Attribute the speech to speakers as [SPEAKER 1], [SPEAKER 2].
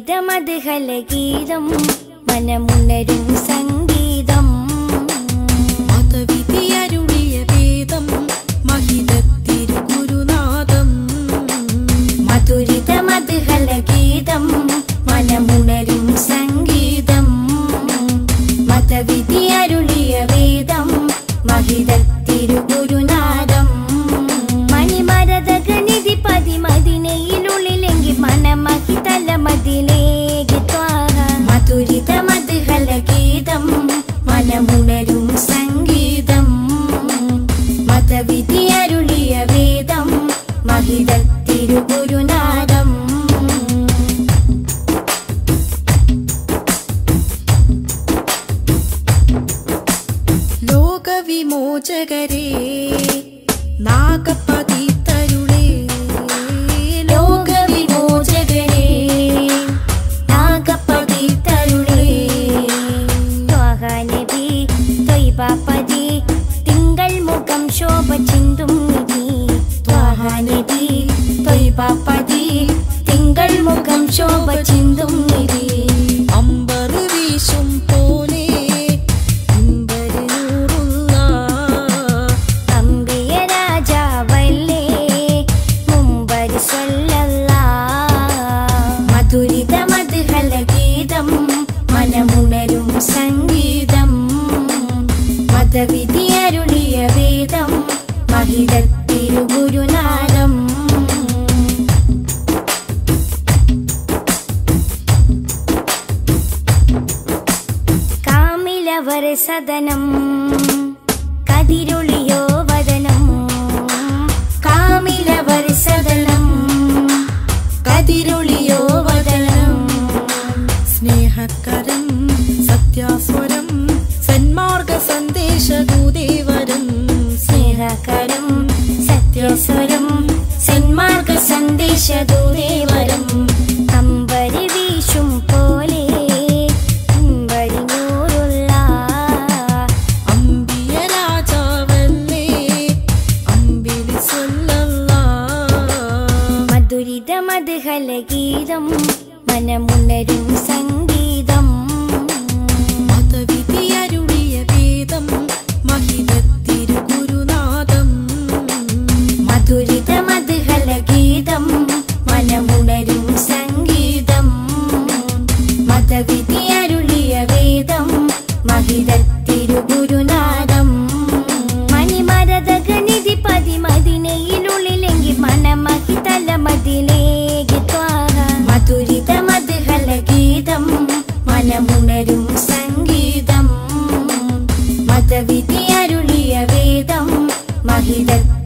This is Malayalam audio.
[SPEAKER 1] മധുരിതമധുഹലഗീതം മനമുണരും സംഗീതം
[SPEAKER 2] മതവിധിയരുളിയ വേദം മഹിതത്തിരു ഗുരുനാഥം
[SPEAKER 1] മധുരിതമധുഹലഗീതം മനമുണരും സംഗീതം മതവിധി അരുളിയ വേദം മഹിതത്തിരുഗുരുനാഥം മണിമരതകനിധി പതിമതിനയിലുള്ളിലെങ്കി മനമഹിതല മതിലേക്ക് ത്വാഹ മധുരിതമധുഹലഗീതം മനമുണരും സംഗീതം മതവിധി അരുളിയ വേദം മഹിതത്തിരുഗുരുനാഥം
[SPEAKER 2] ലോകവിമോചകരേ നാഗപതിത്തരുളേ
[SPEAKER 1] ലോകവിമോചകനേ നാഗപ്പതിത്തരുളേ ത്വാഹാനബി ത്വയ്ബാപതി തിങ്കൾ മുഖം ശോഭ ചിന്തും നിധി ത്വാഹാനബി ത്വയ്ബാപതി തിങ്കൾ മുഖം ശോഭ ചിന്തും നിധി
[SPEAKER 2] അമ്പർ വീശും പോലെ അമ്പര് നൂറുള്ള
[SPEAKER 1] അമ്പിയ രാജാവല്ലേ മുമ്പര് സ്വല്ലല്ല മധുരിത മധുഹലഗീതം മനമുണരും സംഗീതം മതവിധി അരുളിയ വേദം മഹിതത്തിരുഗുരുനാഥം കാമിലവർ സദനം കതിരൊളിയോ വദനം കാമിലവർ സദനം കതിരൊളിയോ വദനം
[SPEAKER 2] സ്നേഹക്കരം സത്യാസ്വരം സന്മാർഗ സന്ദേശദൂദേവരം
[SPEAKER 1] സ്നേഹകരം സത്യസ്വരം സന്മാർഗ സന്ദേശദൂരേവരം അമ്പരി വീശും പോലെ അമ്പരി നൂറുള്ള
[SPEAKER 2] അമ്പിയ രാജാവല്ലേ അമ്പിളി സൊല്ലല്ല
[SPEAKER 1] മധുരിത മധുഹലഗീതം മനമുണരും സംഗീതം
[SPEAKER 2] മതവിധിയരുളിയ വേദം മഹിതത്തിരു ഗുരുനാഥം
[SPEAKER 1] മധുരിത മധുഹലഗീതം മനമുണരും സംഗീതം മതവിധി അരുളിയ വേദം മഹിതത്തിരുഗുരുനാഥം മണിമരതകനിധി പതിമതിനയിലുള്ളിലെങ്കി മനമഹിതല മതിലേക്ക് ത്വാഹ മധുരിത മധുഹലഗീതം മനമുണരും സംഗീതം മതവിധി അരുളിയ വേദം മഹിതത്തിരു